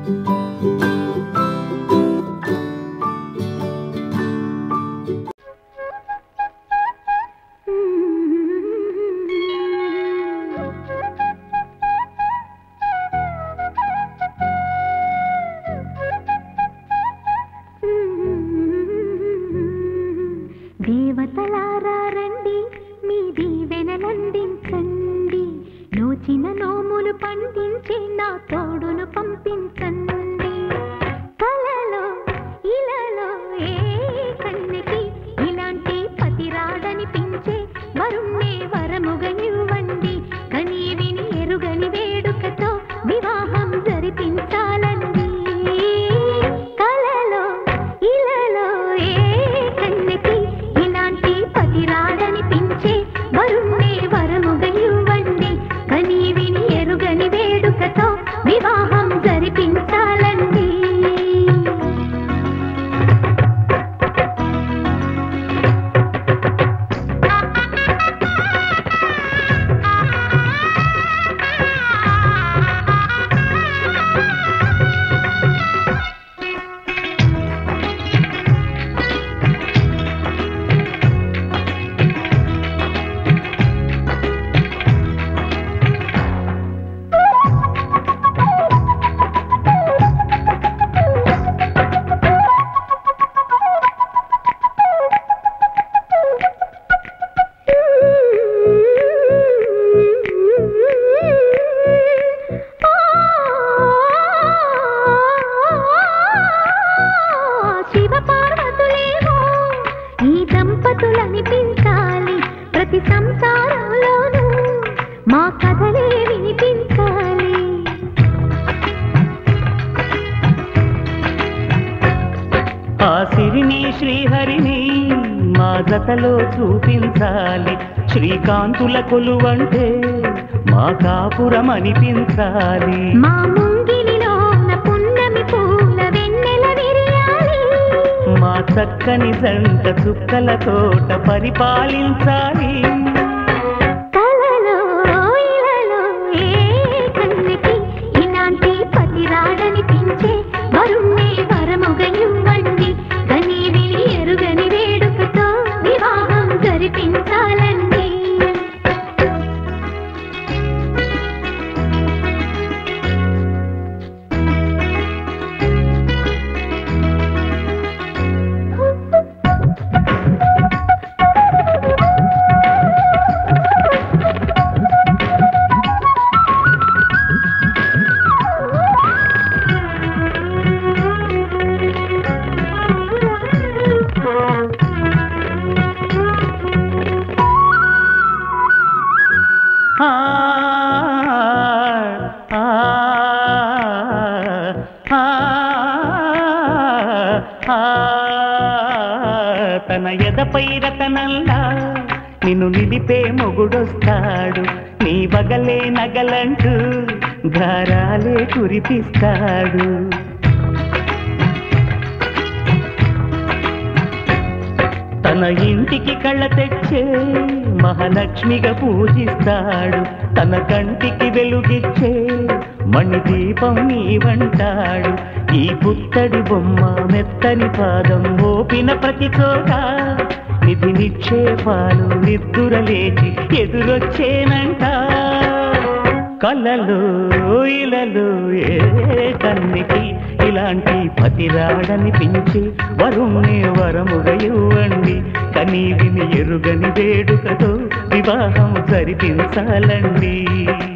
దేవతలారా రండి మీ దీవెనలందించండి నోచిన నోములు పండించి నా తోడును పంపించండి కలలో ఇలలో ఏ కన్నెకి ఇలాంటి పతి రాడనిపించే వరుణ్ణే వరముగా ఇవ్వండి కని విని ఎరుగని వేడుకతో వివాహం జరిపించాలండి కలలో ఇలలో ఏ కన్నెకి ఇలాంటి పతి రాడనిపించే వరుణ్ణే వరముగా ఇవ్వండి కని విని ఎరుగని వేడుకతో వివాహం జరిపించాలండి శివ పార్వతులేమో ఈ దంపతులనిపించాలి ప్రతి సంసారంలోనూ మా కథలే వినిపించాలి ఆ సిరిని శ్రీహరిని మా జతలో చూపించాలి శ్రీకాంతుల కొలువంటే మా కాపురం అనిపించాలి మా ముంగిలిలో పున్నమి పూల వెన్నెల విరియాలి మా చక్కని జంట చుక్కల తోట పరిపాలించాలి కలలో ఇలలో ఏ కన్నెకి ఇలాంటి పతి రాడనిపించే వరుణ్ణే వరముగా ఇవ్వండి కని విని ఎరుగని వేడుకతో వివాహం జరిపించాలండి ఆ, ఆ, ఆ, ఆ, తన ఎదపై రతనల్లా నిన్ను నిలిపే మొగుడొస్తాడు నీ బగలే నగలంటూ గారాలే కురిపిస్తాడు తన ఇంటికి కళ్ళ తెచ్చే మహాలక్ష్మిగా పూజిస్తాడు తన కంటికి వెలుగిచ్చే మణి దీపం నీవంటాడు ఈ పుత్తడి బొమ్మ మెత్తని పాదం ఓపిన ప్రతి చోట నిధి నిక్షేపాలు నిద్దురలేచి ఎదురొచ్చేనంట కళ్ళలో ఇలలో ఏ కన్నికి ఇలాంటి పతిరాడనిపించి వరుణ్ణి వరముగా ఇవ్వండి కనీ విని ఎరుగని వేడుకతో వివాహం జరిపించాలండి